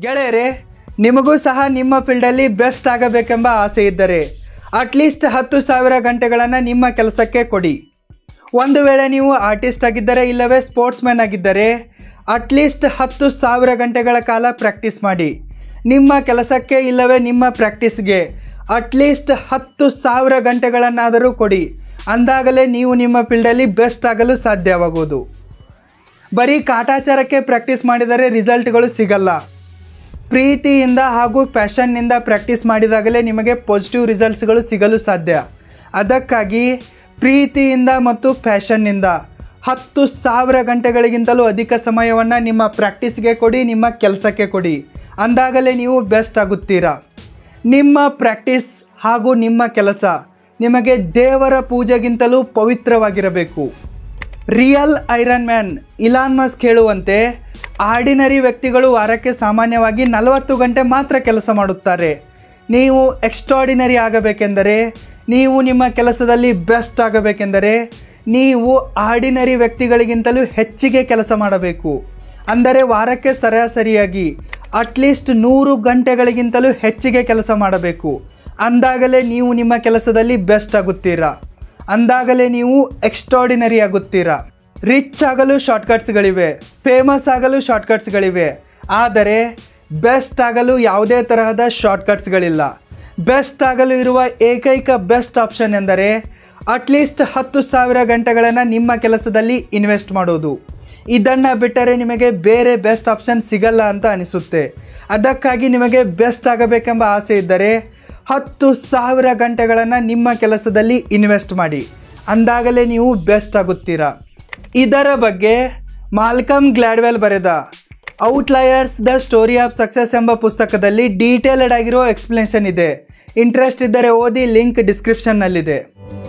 ಗೆಳೆಯರೆ ನಿಮಗೂ ಸಹ ನಿಮ್ಮ ಫೀಲ್ಡಲ್ಲಿ ಬೆಸ್ಟ್ ಆಗಬೇಕೆಂಬ ಆಸೆ ಇದ್ದರೆ ಅಟ್ಲೀಸ್ಟ್ ಹತ್ತು ಸಾವಿರ ಗಂಟೆಗಳನ್ನು ನಿಮ್ಮ ಕೆಲಸಕ್ಕೆ ಕೊಡಿ ಒಂದು ವೇಳೆ ನೀವು ಆರ್ಟಿಸ್ಟ್ ಆಗಿದ್ದರೆ ಇಲ್ಲವೇ ಸ್ಪೋರ್ಟ್ಸ್ ಮ್ಯಾನ್ ಆಗಿದ್ದರೆ ಅಟ್ಲೀಸ್ಟ್ ಹತ್ತು ಸಾವಿರ ಗಂಟೆಗಳ ಕಾಲ ಪ್ರಾಕ್ಟೀಸ್ ಮಾಡಿ ನಿಮ್ಮ ಕೆಲಸಕ್ಕೆ ಇಲ್ಲವೇ ನಿಮ್ಮ ಪ್ರಾಕ್ಟೀಸ್ಗೆ ಅಟ್ಲೀಸ್ಟ್ ಹತ್ತು ಸಾವಿರ ಗಂಟೆಗಳನ್ನಾದರೂ ಕೊಡಿ ಅಂದಾಗಲೇ ನೀವು ನಿಮ್ಮ ಫೀಲ್ಡಲ್ಲಿ ಬೆಸ್ಟ್ ಆಗಲು ಸಾಧ್ಯವಾಗುವುದು ಬರೀ ಕಾಟಾಚಾರಕ್ಕೆ ಪ್ರಾಕ್ಟೀಸ್ ಮಾಡಿದರೆ ರಿಸಲ್ಟ್ಗಳು ಸಿಗಲ್ಲ ಪ್ರೀತಿಯಿಂದ ಹಾಗೂ ಪ್ಯಾಷನ್ನಿಂದ ಪ್ರಾಕ್ಟೀಸ್ ಮಾಡಿದಾಗಲೇ ನಿಮಗೆ ಪಾಸಿಟಿವ್ ರಿಸಲ್ಟ್ಸ್ಗಳು ಸಿಗಲು ಸಾಧ್ಯ ಅದಕ್ಕಾಗಿ ಪ್ರೀತಿಯಿಂದ ಮತ್ತು ಪ್ಯಾಷನ್ನಿಂದ ಹತ್ತು ಸಾವಿರ ಗಂಟೆಗಳಿಗಿಂತಲೂ ಅಧಿಕ ಸಮಯವನ್ನು ನಿಮ್ಮ ಪ್ರಾಕ್ಟೀಸ್ಗೆ ಕೊಡಿ ನಿಮ್ಮ ಕೆಲಸಕ್ಕೆ ಕೊಡಿ ಅಂದಾಗಲೇ ನೀವು ಬೆಸ್ಟ್ ಆಗುತ್ತೀರಾ ನಿಮ್ಮ ಪ್ರಾಕ್ಟೀಸ್ ಹಾಗೂ ನಿಮ್ಮ ಕೆಲಸ ನಿಮಗೆ ದೇವರ ಪೂಜೆಗಿಂತಲೂ ಪವಿತ್ರವಾಗಿರಬೇಕು real iron man Elon Musk ಹೇಳುವಂತೆ ಆರ್ಡಿನರಿ ವ್ಯಕ್ತಿಗಳು ವಾರಕ್ಕೆ ಸಾಮಾನ್ಯವಾಗಿ ನಲವತ್ತು ಗಂಟೆ ಮಾತ್ರ ಕೆಲಸ ಮಾಡುತ್ತಾರೆ ನೀವು ಎಕ್ಸ್ಟ್ರಾಡಿನರಿ ಆಗಬೇಕೆಂದರೆ ನೀವು ನಿಮ್ಮ ಕೆಲಸದಲ್ಲಿ ಬೆಸ್ಟ್ ಆಗಬೇಕೆಂದರೆ ನೀವು ಆರ್ಡಿನರಿ ವ್ಯಕ್ತಿಗಳಿಗಿಂತಲೂ ಹೆಚ್ಚಿಗೆ ಕೆಲಸ ಮಾಡಬೇಕು ಅಂದರೆ ವಾರಕ್ಕೆ ಸರಾಸರಿಯಾಗಿ ಅಟ್ಲೀಸ್ಟ್ ನೂರು ಗಂಟೆಗಳಿಗಿಂತಲೂ ಹೆಚ್ಚಿಗೆ ಕೆಲಸ ಮಾಡಬೇಕು ಅಂದಾಗಲೇ ನೀವು ನಿಮ್ಮ ಕೆಲಸದಲ್ಲಿ ಬೆಸ್ಟ್ ಆಗುತ್ತೀರಾ ಅಂದಾಗಲೇ ನೀವು ಎಕ್ಸ್ಟ್ರಾಡಿನರಿ ಆಗುತ್ತೀರಾ ರಿಚ್ ಆಗಲು ಶಾರ್ಟ್ಕಟ್ಸ್ಗಳಿವೆ ಫೇಮಸ್ ಆಗಲು ಶಾರ್ಟ್ಕಟ್ಸ್ಗಳಿವೆ ಆದರೆ ಬೆಸ್ಟ್ ಆಗಲು ಯಾವುದೇ ತರಹದ ಶಾರ್ಟ್ಕಟ್ಸ್ಗಳಿಲ್ಲ ಬೆಸ್ಟ್ ಆಗಲು ಇರುವ ಏಕೈಕ ಬೆಸ್ಟ್ ಆಪ್ಷನ್ ಎಂದರೆ ಅಟ್ಲೀಸ್ಟ್ ಹತ್ತು ಸಾವಿರ ಗಂಟೆಗಳನ್ನು ನಿಮ್ಮ ಕೆಲಸದಲ್ಲಿ ಇನ್ವೆಸ್ಟ್ ಮಾಡೋದು ಇದನ್ನು ಬಿಟ್ಟರೆ ನಿಮಗೆ ಬೇರೆ ಬೆಸ್ಟ್ ಆಪ್ಷನ್ ಸಿಗಲ್ಲ ಅಂತ ಅನಿಸುತ್ತೆ ಅದಕ್ಕಾಗಿ ನಿಮಗೆ ಬೆಸ್ಟ್ ಆಗಬೇಕೆಂಬ ಆಸೆ ಇದ್ದರೆ ಹತ್ತು ಸಾವಿರ ಗಂಟೆಗಳನ್ನು ನಿಮ್ಮ ಕೆಲಸದಲ್ಲಿ ಇನ್ವೆಸ್ಟ್ ಮಾಡಿ ಅಂದಾಗಲೇ ನೀವು ಬೆಸ್ಟ್ ಆಗುತ್ತೀರಾ ಇದರ ಬಗ್ಗೆ ಮಾಲ್ಕಮ್ ಗ್ಲಾಡ್ವೆಲ್ ಬರೆದ outliers the story of success ಎಂಬ ಪುಸ್ತಕದಲ್ಲಿ ಡೀಟೇಲ್ಡ್ ಆಗಿರೋ ಎಕ್ಸ್ಪ್ಲನೇಷನ್ ಇದೆ ಇಂಟ್ರೆಸ್ಟ್ ಇದ್ದರೆ ಓದಿ ಲಿಂಕ್ ಡಿಸ್ಕ್ರಿಪ್ಷನ್ನಲ್ಲಿದೆ